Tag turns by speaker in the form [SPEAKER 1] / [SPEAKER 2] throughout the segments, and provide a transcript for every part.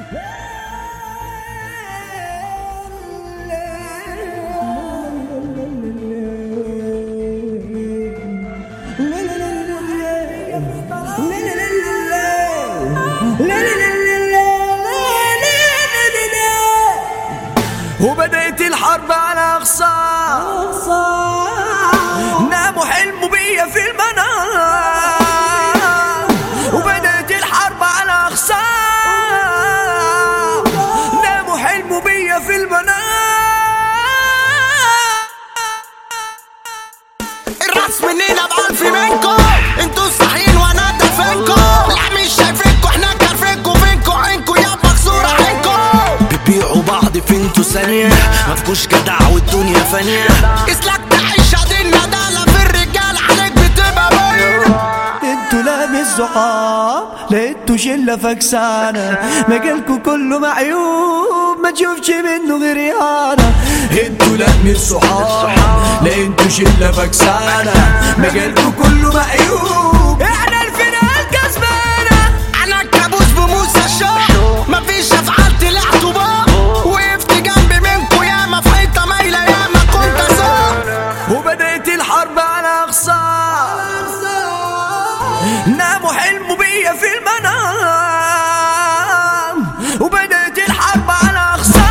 [SPEAKER 1] وبدأت الحرب على أغصان ناموا حلموا بيا في المنام وبدأت الحرب على أغصان ناموا حلموا بيا في المنام
[SPEAKER 2] الراس مننا بألف منكم انتوا صاحيين وانا دفنكم لا مش شايفينكم احنا كارفينكم فينكم عينكم يا مكسورة عينكم
[SPEAKER 1] بتبيعوا بعض في انتوا ثانية مفكوش جدع والدنيا فانية
[SPEAKER 2] اسلك تعيش هدي الندالة في الرجال عليك بتبقى باين
[SPEAKER 1] انتوا لا مش صحاب لا انتوا شلة فكسانة مجالكوا كله معيوب ما تشوفش منه غير انا انتوا لا مش صحاب لا انتوا شلة فكسانة مجالكوا كله معيوب احنا الفرقة الكسبانة
[SPEAKER 2] انا الكابوس بموسى الشوق مفيش افعال طلعتوا بقى وقفت جنبي منكم ياما في حيطة مايلة ياما كنت اسوق
[SPEAKER 1] وبدأت الحرب على أغصان ناموا حلموا بيا في المنام وبدأت الحرب على أغصان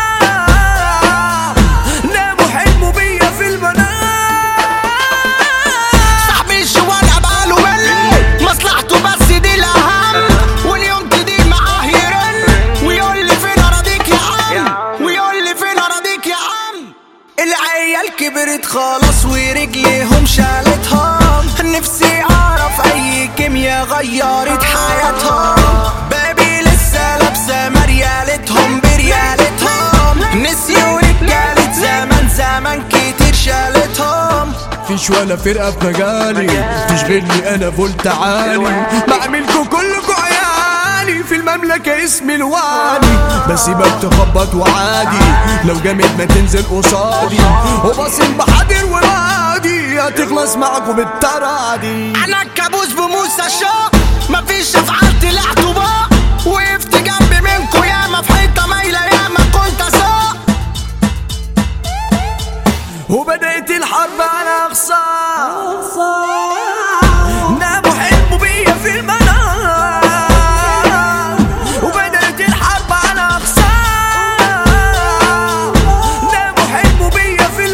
[SPEAKER 1] ناموا حلموا بيا في المنام
[SPEAKER 2] صاحبي الشوال باله ملي مصلحته بس دي الاهم واليوم تدي معاه يرن ويقول لي فين اراضيك يا عم ويقول لي فين اراضيك يا عم العيال كبرت خلاص ورجليهم شالتهم نفسي اعرف اي كيميا غيرت حياتهم بابي لسه لابسه مريالتهم بريالتهم نسيوا رجالة زمان زمان كتير شالتهم
[SPEAKER 1] فيش ولا فرقة في مجالي تشغلني أنا فولت عالي بعملكوا كلكوا عيالي في المملكة اسمي الوالي بسيبك تخبط وعادي لو جامد ما تنزل قصادي وبصير بحاضر ورادي هتخلص معاكوا بالتراضي
[SPEAKER 2] انا الكابوس بموسى الشوق مفيش افعال طلعتوا بقى وقفت جنبي منكم ياما في حيطه مايله ياما كنت اسوق
[SPEAKER 1] وبدأت الحرب على أغصان ناموا حلموا بيا في المنام وبدأت الحرب على أغصان ناموا حلموا بيا في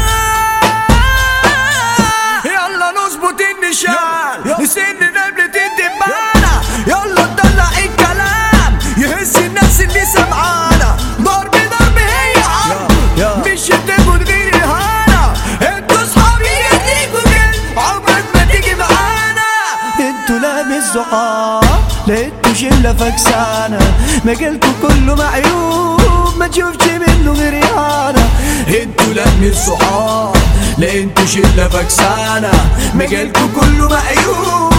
[SPEAKER 1] المنام يلا نظبط النشان نسن نملة الدبانة يلا ندلع الكلام يهز الناس اللي سمعانا ضرب ضرب هي عم مش هتاخد غير اهانة انتوا صحابي يديكوا جن عمرك ما تيجي معانا انتوا لا مش صحاب لا انتوا شلة فكسانة مجالكوا كله معيوب ما تشوفش منه غير انا انتوا لا مش صحاب لا انتوا شلة فكسانة مجالكوا كله معيوب